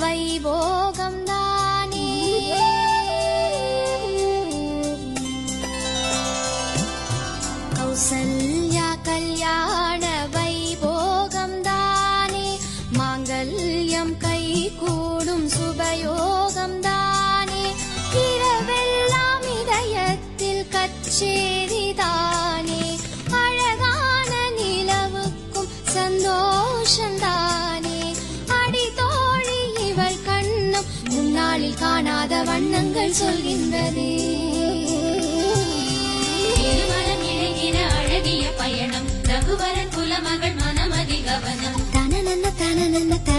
வைபோகம் தானே கௌசல்யா கல்யாண வைபோகம் தானே மாங்கல்யம் கை கூடும் சுபயோகம் தானே இரவெல்லாம் இதயத்தில் கச்சேரி தானே அழகான நிலவுக்கும் சந்தோஷம் தானே அடி தோழி இவள் கண்ணும் முன்னாளில் காணாத வண்ணங்கள் சொல்கின்றதே திருமணம் இணைகிற அழகிய பயணம் ரகுவரன் குலமகள் மனமதி கவனம் தனனன்ன தனனன்ன